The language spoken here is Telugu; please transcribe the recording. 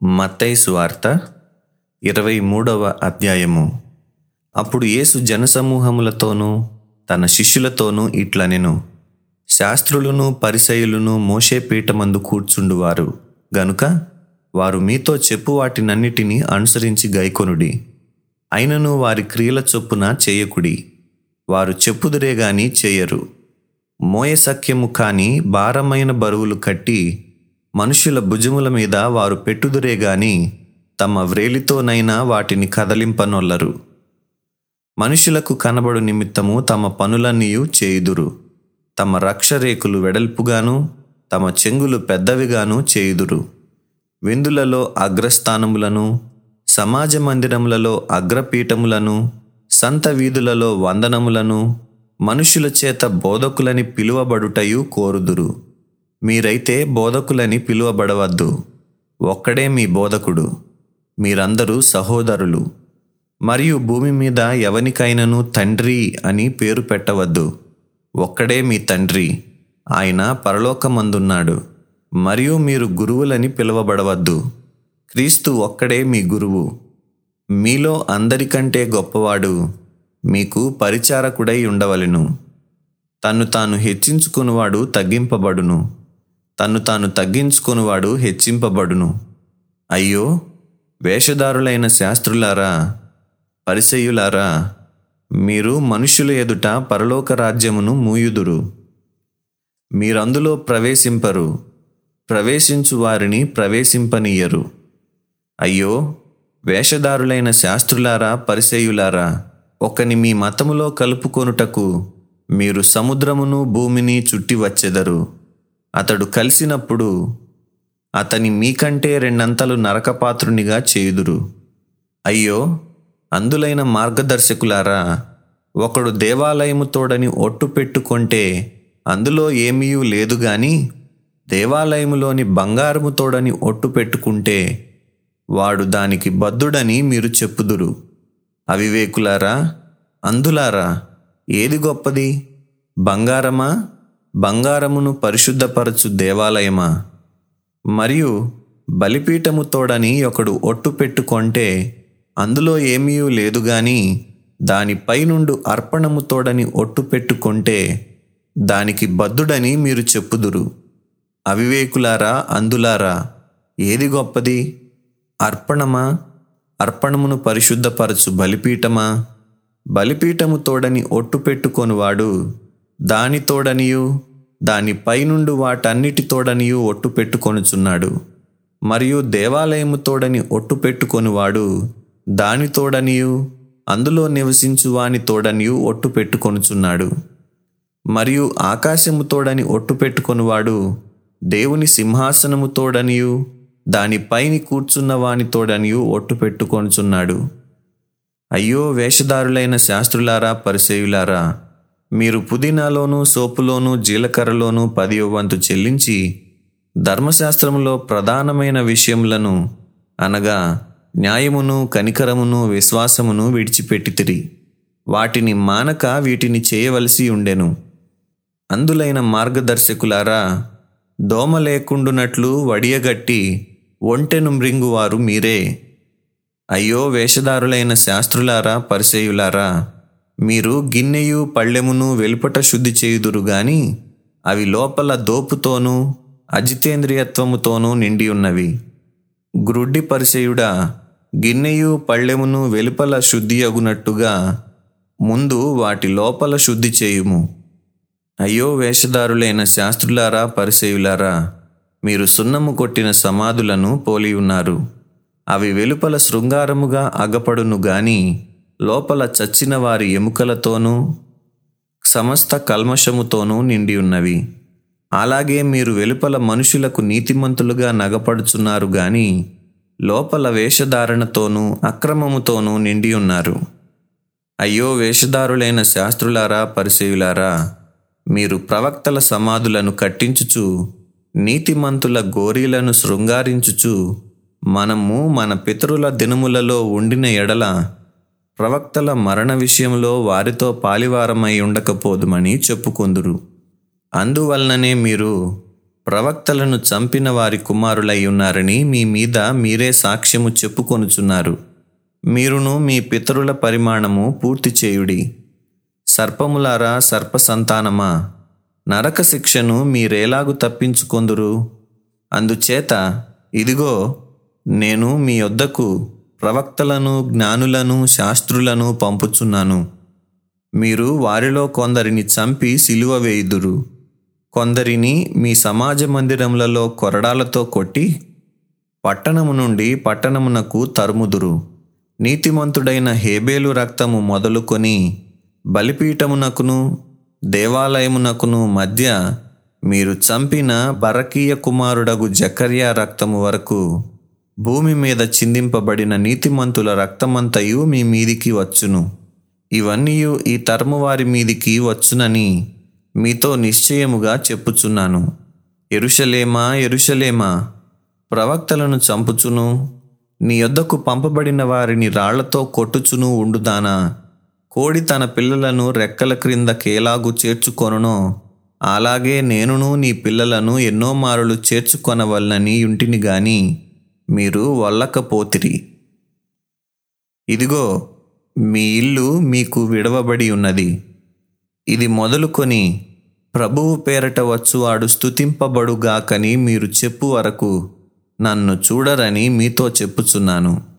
మత్తయి సువార్త ఇరవై మూడవ అధ్యాయము అప్పుడు యేసు జనసమూహములతోనూ తన శిష్యులతోనూ ఇట్లనెను శాస్త్రులను పరిసయులను మోషే పీఠమందు కూర్చుండువారు గనుక వారు మీతో చెప్పు వాటినన్నిటినీ అనుసరించి గైకొనుడి అయినను వారి క్రియల చొప్పున చేయకుడి వారు చెప్పుదురే గాని చేయరు మోయసఖ్యము కాని భారమైన బరువులు కట్టి మనుషుల భుజముల మీద వారు పెట్టుదురే గాని తమ వ్రేలితోనైనా వాటిని కదలింపనొల్లరు మనుషులకు కనబడు నిమిత్తము తమ పనులన్నీయు చేయుదురు తమ రక్షరేకులు వెడల్పుగాను తమ చెంగులు పెద్దవిగాను చేయుదురు విందులలో అగ్రస్థానములను సమాజ మందిరములలో అగ్రపీఠములను సంత వీధులలో వందనములను మనుషుల చేత బోధకులని పిలువబడుటయు కోరుదురు మీరైతే బోధకులని పిలువబడవద్దు ఒక్కడే మీ బోధకుడు మీరందరూ సహోదరులు మరియు భూమి మీద ఎవనికైనను తండ్రి అని పేరు పెట్టవద్దు ఒక్కడే మీ తండ్రి ఆయన పరలోకమందున్నాడు మరియు మీరు గురువులని పిలువబడవద్దు క్రీస్తు ఒక్కడే మీ గురువు మీలో అందరికంటే గొప్పవాడు మీకు పరిచారకుడై ఉండవలెను తన్ను తాను హెచ్చించుకునివాడు తగ్గింపబడును తన్ను తాను తగ్గించుకునివాడు హెచ్చింపబడును అయ్యో వేషధారులైన శాస్త్రులారా పరిసయ్యులారా మీరు మనుషుల ఎదుట పరలోక రాజ్యమును మూయుదురు మీరందులో ప్రవేశింపరు ప్రవేశించు వారిని ప్రవేశింపనీయరు అయ్యో వేషధారులైన శాస్త్రులారా పరిసేయులారా ఒకని మీ మతములో కలుపుకొనుటకు మీరు సముద్రమును భూమిని చుట్టి వచ్చెదరు అతడు కలిసినప్పుడు అతని మీకంటే రెండంతలు నరకపాత్రునిగా చేయుదురు అయ్యో అందులైన మార్గదర్శకులారా ఒకడు దేవాలయము తోడని ఒట్టు పెట్టుకొంటే అందులో ఏమీ లేదు గాని దేవాలయములోని బంగారము తోడని ఒట్టు పెట్టుకుంటే వాడు దానికి బద్దుడని మీరు చెప్పుదురు అవివేకులారా అందులారా ఏది గొప్పది బంగారమా బంగారమును పరిశుద్ధపరచు దేవాలయమా మరియు బలిపీఠము తోడని ఒకడు ఒట్టు పెట్టుకొంటే అందులో ఏమీ లేదు గాని దానిపై నుండు అర్పణము తోడని ఒట్టు పెట్టుకొంటే దానికి బద్దుడని మీరు చెప్పుదురు అవివేకులారా అందులారా ఏది గొప్పది అర్పణమా అర్పణమును పరిశుద్ధపరచు బలిపీఠమా బలిపీఠము తోడని ఒట్టు పెట్టుకొనివాడు దాని తోడనియు దాని పైనుండు వాటన్నిటి తోడనియు ఒట్టు పెట్టుకొనుచున్నాడు మరియు దేవాలయము తోడని ఒట్టు పెట్టుకొనివాడు దాని తోడనియు అందులో నివసించు వాని తోడనియు ఒట్టు పెట్టుకొనుచున్నాడు మరియు ఆకాశము తోడని ఒట్టు పెట్టుకొనివాడు దేవుని సింహాసనము తోడనియు దానిపైని కూర్చున్న వాని తోడనియు ఒట్టు పెట్టుకొనుచున్నాడు అయ్యో వేషధారులైన శాస్త్రులారా పరిసేయులారా మీరు పుదీనాలోను సోపులోను జీలకర్రలోను పదియో వంతు చెల్లించి ధర్మశాస్త్రములో ప్రధానమైన విషయములను అనగా న్యాయమును కనికరమును విశ్వాసమును విడిచిపెట్టితిరి వాటిని మానక వీటిని చేయవలసి ఉండెను అందులైన మార్గదర్శకులారా దోమ లేకుండునట్లు వడియగట్టి ఒంటెను మృంగువారు మీరే అయ్యో వేషధారులైన శాస్త్రులారా పరిసేయులారా మీరు గిన్నెయు పళ్ళెమును వెలుపట శుద్ధి చేయుదురు గాని అవి లోపల దోపుతోనూ అజితేంద్రియత్వముతోనూ నిండి ఉన్నవి గ్రుడ్డి పరిసేయుడా గిన్నెయు పళ్ళెమును వెలుపల శుద్ధి అగునట్టుగా ముందు వాటి లోపల శుద్ధి చేయుము అయ్యో వేషధారులైన శాస్త్రులారా పరిసేయులారా మీరు సున్నము కొట్టిన సమాధులను పోలి ఉన్నారు అవి వెలుపల శృంగారముగా అగపడును గాని లోపల చచ్చిన వారి ఎముకలతోనూ సమస్త కల్మషముతోనూ నిండి ఉన్నవి అలాగే మీరు వెలుపల మనుషులకు నీతిమంతులుగా నగపడుచున్నారు గాని లోపల వేషధారణతోనూ అక్రమముతోనూ నిండి ఉన్నారు అయ్యో వేషధారులైన శాస్త్రులారా పరిసేయులారా మీరు ప్రవక్తల సమాధులను కట్టించుచు నీతిమంతుల గోరీలను శృంగారించుచు మనము మన పితరుల దినములలో ఉండిన ఎడల ప్రవక్తల మరణ విషయంలో వారితో పాలివారమై ఉండకపోదుమని చెప్పుకొందురు అందువలననే మీరు ప్రవక్తలను చంపిన వారి కుమారులై ఉన్నారని మీ మీద మీరే సాక్ష్యము చెప్పుకొనుచున్నారు మీరును మీ పితరుల పరిమాణము పూర్తి చేయుడి సర్పములారా సర్ప సంతానమా నరక శిక్షను మీరేలాగు తప్పించుకొందురు అందుచేత ఇదిగో నేను మీ యొద్దకు ప్రవక్తలను జ్ఞానులను శాస్త్రులను పంపుచున్నాను మీరు వారిలో కొందరిని చంపి సిలువ వేయుదురు కొందరిని మీ సమాజ మందిరములలో కొరడాలతో కొట్టి పట్టణము నుండి పట్టణమునకు తరుముదురు నీతిమంతుడైన హేబేలు రక్తము మొదలుకొని బలిపీఠమునకును దేవాలయమునకును మధ్య మీరు చంపిన బరకీయ కుమారుడగు జకర్యా రక్తము వరకు భూమి మీద చిందింపబడిన నీతిమంతుల రక్తమంతయు మీ మీదికి వచ్చును ఇవన్నీ ఈ తరము వారి మీదికి వచ్చునని మీతో నిశ్చయముగా చెప్పుచున్నాను ఎరుషలేమా ఎరుషలేమా ప్రవక్తలను చంపుచును నీ యొద్దకు పంపబడిన వారిని రాళ్లతో కొట్టుచును ఉండుదానా కోడి తన పిల్లలను రెక్కల క్రింద కేలాగు చేర్చుకొనునో అలాగే నేనును నీ పిల్లలను ఎన్నో మారులు చేర్చుకొనవలనని ఇంటిని గాని మీరు వల్లకపోతిరి ఇదిగో మీ ఇల్లు మీకు విడవబడి ఉన్నది ఇది మొదలుకొని ప్రభువు పేరట వచ్చువాడు స్తుతింపబడుగాకని మీరు చెప్పు వరకు నన్ను చూడరని మీతో చెప్పుచున్నాను